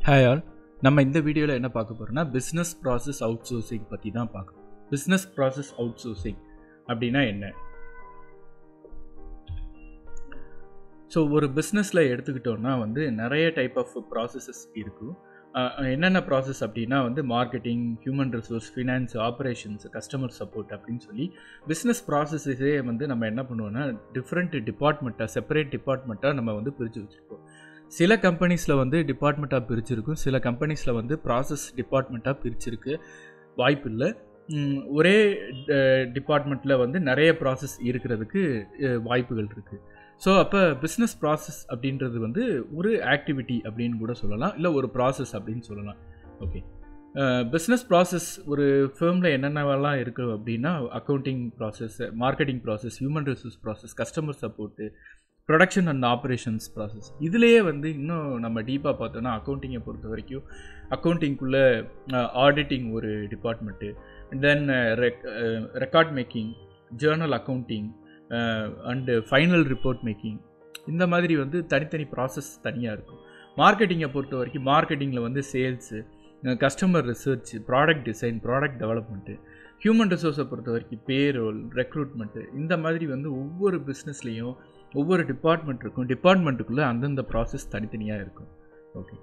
hi all நம்ம இந்த வீடியோவில் என்ன பார்க்க போகிறோம்னா பிஸ்னஸ் ப்ராசஸ் அவுட் சோர்சிங் பற்றி தான் பார்க்கணும் பிஸ்னஸ் ப்ராசஸ் அவுட் சோர்சிங் அப்படின்னா என்ன ஸோ ஒரு பிஸ்னஸில் எடுத்துக்கிட்டோம்னா வந்து நிறைய டைப் ஆஃப் ப்ராசஸஸ் இருக்கும் அஹ் என்னென்ன ப்ராசஸ் அப்படின்னா வந்து marketing human resource finance operations customer support அப்படின்னு சொல்லி பிஸ்னஸ் ப்ராசஸஸே வந்து நம்ம என்ன பண்ணுவோம்னா டிஃப்ரெண்ட் டிபார்ட்மெண்ட்டாக செப்பரேட் டிபார்ட்மெண்ட்டாக நம்ம வந்து பிரித்து வச்சுருப்போம் சில கம்பெனிஸில் வந்து டிபார்ட்மெண்ட்டாக பிரிச்சிருக்கும் சில கம்பெனிஸில் வந்து ப்ராசஸ் டிபார்ட்மெண்ட்டாக பிரிச்சிருக்கு வாய்ப்பு இல்லை ம், ஒரே டிபார்ட்மெண்ட்டில் வந்து நிறைய ப்ராசஸ் இருக்கிறதுக்கு அஹ், வாய்ப்புகள் இருக்குது ஸோ அப்போ பிஸ்னஸ் ப்ராசஸ் அப்படின்றது வந்து ஒரு ஆக்டிவிட்டி அப்படின்னு கூட சொல்லலாம் இல்லை ஒரு ப்ராசஸ் அப்படின்னு சொல்லலாம் ஓகே பிஸ்னஸ் ப்ராசஸ் ஒரு ஃபேமில் என்னென்னவெல்லாம் இருக்குது அப்படின்னா accounting process marketing process human resource process customer support production and operations process இதுலேயே வந்து இன்னும் நம்ம டீப்பாக பார்த்தோன்னா அக்கௌண்டிங்கை பொறுத்த வரைக்கும் அக்கௌண்டிங்குள்ளே ஆடிட்டிங் ஒரு department then record making journal accounting and final report making இந்த மாதிரி வந்து தனித்தனி ப்ராசஸ் தனியாக இருக்கும் மார்க்கெட்டிங்கை பொறுத்த வரைக்கும் மார்க்கெட்டிங்கில் வந்து sales customer research product design product development human ரிசோர்ஸை பொறுத்த வரைக்கும் பேரோல் ரெக்ரூட்மெண்ட்டு இந்த மாதிரி வந்து ஒவ்வொரு பிஸ்னஸ்லேயும் ஒவ்வொரு டிபார்ட்மெண்ட் இருக்கும் டிபார்ட்மெண்ட்டுக்குள்ளே அந்தந்த ப்ராசஸ் தனித்தனியாக இருக்கும் ஓகே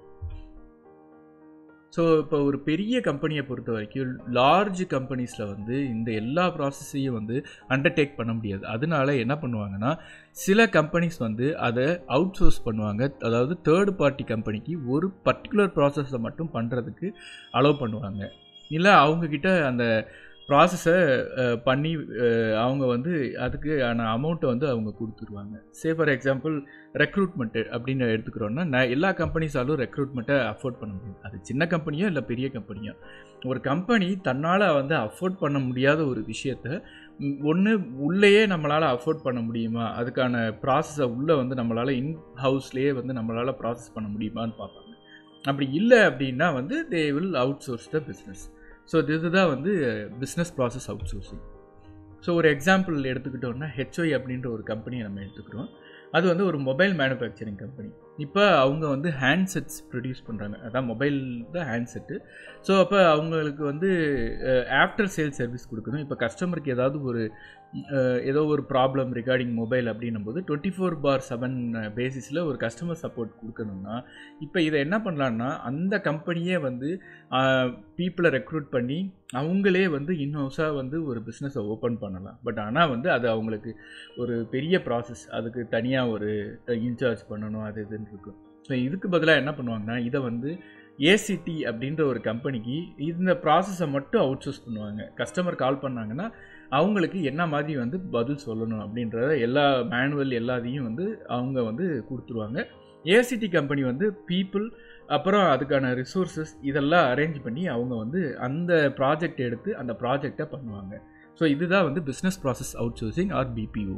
ஸோ இப்போ ஒரு பெரிய கம்பெனியை பொறுத்த வரைக்கும் லார்ஜ் கம்பெனிஸில் வந்து இந்த எல்லா ப்ராசஸையும் வந்து அண்டர்டேக் பண்ண முடியாது அதனால என்ன பண்ணுவாங்கன்னா சில கம்பெனிஸ் வந்து அதை அவுட் சோர்ஸ் பண்ணுவாங்க அதாவது தேர்ட் பார்ட்டி கம்பெனிக்கு ஒரு பர்டிகுலர் ப்ராசஸை மட்டும் பண்ணுறதுக்கு அலோவ் பண்ணுவாங்க இல்லை அவங்கக்கிட்ட அந்த ப்ராசஸை பண்ணி அஹ், அவங்க வந்து அதுக்கான அமௌண்ட்டை வந்து அவங்க கொடுத்துருவாங்க சே ஃபார் எக்ஸாம்பிள் ரெக்ரூட்மெண்ட்டு அப்படின்னு எடுத்துக்கிறோன்னா நான் எல்லா கம்பெனிஸாலும் ரெக்ரூட்மெண்ட்டை அஃபோர்ட் பண்ண முடியும் அது சின்ன கம்பெனியோ இல்லை பெரிய கம்பெனியோ ஒரு கம்பெனி தன்னால் வந்து அஃபோர்ட் பண்ண முடியாத ஒரு விஷயத்த ஒன்று உள்ளேயே நம்மளால் அஃபோர்ட் பண்ண முடியுமா அதுக்கான ப்ராசஸை உள்ளே வந்து நம்மளால் இன் ஹவுஸ்லேயே வந்து நம்மளால் ப்ராசஸ் பண்ண முடியுமான்னு பார்ப்பாங்க அப்படி இல்லை அப்படின்னா வந்து they will outsource the business so இதுதான் வந்து business process outsourcing so ஒரு எக்ஸாம்பிள் எடுத்துக்கிட்டோம்னா ஹெச்ஒய் அப்படின்ற ஒரு கம்பெனியை நம்ம எடுத்துக்கிறோம் அது வந்து ஒரு மொபைல் மேனுஃபேக்சரிங் கம்பெனி இப்போ அவங்க வந்து ஹேண்ட்செட்ஸ் ப்ரொடியூஸ் பண்ணுறாங்க அதான் மொபைல் தான் ஹேண்ட்செட்டு ஸோ அப்போ அவங்களுக்கு வந்து ஆஃப்டர் சேல் சர்வீஸ் கொடுக்கணும் இப்போ கஸ்டமருக்கு ஏதாவது ஒரு அஹ், ஏதோ ஒரு ப்ராப்ளம் ரிகார்டிங் மொபைல் அப்படின்னும் போது டுவெண்ட்டி ஃபோர் பார் செவன் பேசிஸில் ஒரு கஸ்டமர் சப்போர்ட் கொடுக்கணும்னா இப்போ இதை என்ன பண்ணலான்னா அந்த கம்பெனியே வந்து பீப்புளை ரெக்ரூட் பண்ணி அவங்களே வந்து இன்ஹவுஸாக வந்து ஒரு பிஸ்னஸை ஓப்பன் பண்ணலாம் பட் ஆனால் வந்து அது அவங்களுக்கு ஒரு பெரிய ப்ராசஸ் அதுக்கு தனியாக ஒரு இன்சார்ஜ் பண்ணணும் அது இதுன்னு இருக்கும் ஸோ இதுக்கு பதிலாக என்ன பண்ணுவாங்கன்னா இதை வந்து ஏசிடி அப்படின்ற ஒரு கம்பெனிக்கு இந்த ப்ராசஸை மட்டும் அவுட் சோர்ஸ் பண்ணுவாங்க கஸ்டமர் கால் பண்ணாங்கன்னா அவங்களுக்கு என்ன மாதிரி வந்து பதில் சொல்லணும் அப்படின்றத எல்லா மேனுவல் எல்லாத்தையும் வந்து அவங்க வந்து கொடுத்துருவாங்க ஏசிடி கம்பெனி வந்து பீப்புள் அப்புறம் அதுக்கான ரிசோர்ஸஸ் இதெல்லாம் அரேஞ்ச் பண்ணி அவங்க வந்து அந்த ப்ராஜெக்ட் எடுத்து அந்த ப்ராஜெக்டை பண்ணுவாங்க ஸோ இதுதான் வந்து business process outsourcing or BPO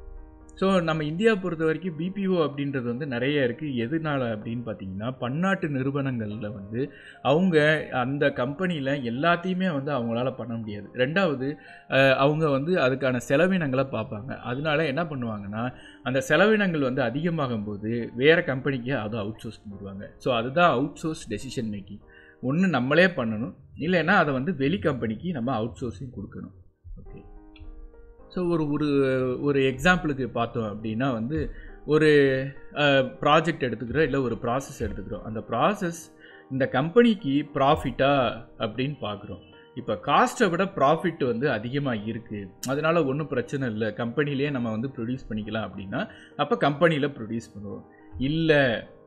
so நம்ம இந்தியா பொறுத்த வரைக்கும் பிபிஓ அப்படின்றது வந்து நிறைய இருக்குது எதனால அப்படின்னு பார்த்தீங்கன்னா பன்னாட்டு நிறுவனங்களில் வந்து அவங்க அந்த கம்பெனியில் எல்லாத்தையுமே வந்து அவங்களால பண்ண முடியாது ரெண்டாவது அஹ், அவங்க வந்து அதுக்கான செலவினங்களை பார்ப்பாங்க அதனால என்ன பண்ணுவாங்கன்னா அந்த செலவினங்கள் வந்து அதிகமாகும் போது வேறு கம்பெனிக்கு அதை அவுட் சோர்ஸ் பண்ணிடுவாங்க ஸோ அதுதான் அவுட் சோர்ஸ் டெசிஷன் மேக்கிங் ஒன்று நம்மளே பண்ணணும் இல்லைன்னா அதை வந்து வெளி கம்பெனிக்கு நம்ம அவுட் சோர்ஸிங் கொடுக்கணும் ஓகே ஸோ ஒரு ஒரு ஒரு எக்ஸாம்பிளுக்கு பார்த்தோம் அப்படின்னா வந்து ஒரு ப்ராஜெக்ட் எடுத்துக்கிறோம் இல்லை ஒரு ப்ராசஸ் எடுத்துக்கிறோம் அந்த ப்ராசஸ் இந்த கம்பெனிக்கு ப்ராஃபிட்டா அப்படின்னு பார்க்குறோம் இப்போ காஸ்ட்டை விட ப்ராஃபிட் வந்து அதிகமாக இருக்குது அதனால் ஒன்றும் பிரச்சனை இல்லை கம்பெனிலேயே நம்ம வந்து ப்ரொடியூஸ் பண்ணிக்கலாம் அப்படின்னா அப்போ கம்பெனியில் ப்ரொடியூஸ் பண்ணுவோம் இல்லை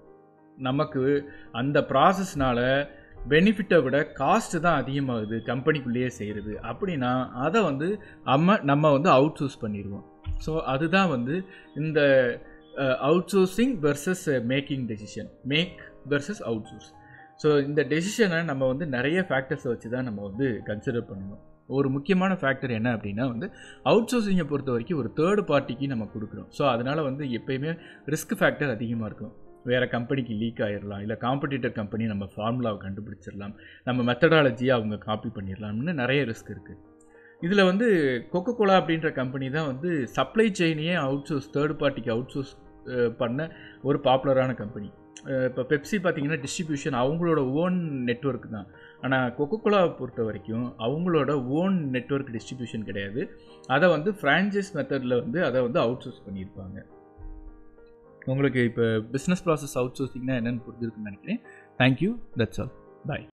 நமக்கு அந்த ப்ராசஸ்னால் பெனிஃபிட்டை விட காஸ்ட் தான் அதிகமாகுது கம்பெனிக்குள்ளேயே செய்கிறது அப்படின்னா அதை வந்து நம்ம நம்ம வந்து அவுட் சோர்ஸ் பண்ணிடுவோம் ஸோ அதுதான் வந்து இந்த outsourcing versus making decision make versus outsource so இந்த டெசிஷனை நம்ம வந்து நிறைய ஃபேக்டர்ஸை வச்சு தான் நம்ம வந்து கன்சிடர் பண்ணணும் ஒரு முக்கியமான ஃபேக்டர் என்ன அப்படின்னா வந்து அவுட் சோர்சிங்கை பொறுத்த வரைக்கும் ஒரு தேர்ட் பார்ட்டிக்கு நம்ம கொடுக்குறோம் ஸோ அதனால் வந்து எப்பயுமே ரிஸ்க் ஃபேக்டர் அதிகமாக இருக்கும் வேறு கம்பெனிக்கு லீக் ஆயிடலாம் இல்லை காம்படிட்டர் கம்பெனி நம்ம ஃபார்முலாவை கண்டுபிடிச்சிடலாம் நம்ம மெத்தடாலஜியை அவங்க காப்பி பண்ணிடலாம்னு நிறைய ரிஸ்க் இருக்குது இதில் வந்து கொக்கோ கோலா அப்படின்ற கம்பெனி தான் வந்து சப்ளை செயினையே அவுட் சோர்ஸ் தேர்ட் பார்ட்டிக்கு அவுட் சோர்ஸ் பண்ண ஒரு பாப்புலரான கம்பெனி இப்போ பெப்சி பார்த்தீங்கன்னா டிஸ்ட்ரிபியூஷன் அவங்களோட ஓன் நெட்வொர்க் தான் ஆனால் கொக்கோகோலாவை பொறுத்த வரைக்கும் அவங்களோட ஓன் நெட்வொர்க் டிஸ்ட்ரிபியூஷன் கிடையாது அதை வந்து ஃப்ரான்ச்சைஸ் மெத்தடில் வந்து அதை வந்து அவுட் சோர்ஸ் பண்ணியிருப்பாங்க உங்களுக்கு இப்போ பிஸ்னஸ் ப்ராசஸ் அவுட் சோர்சிங்னா என்னென்னு புரிஞ்சிருக்குன்னு நினைக்கிறேன் தேங்க்யூ தட்ஸ் ஆல் பாய்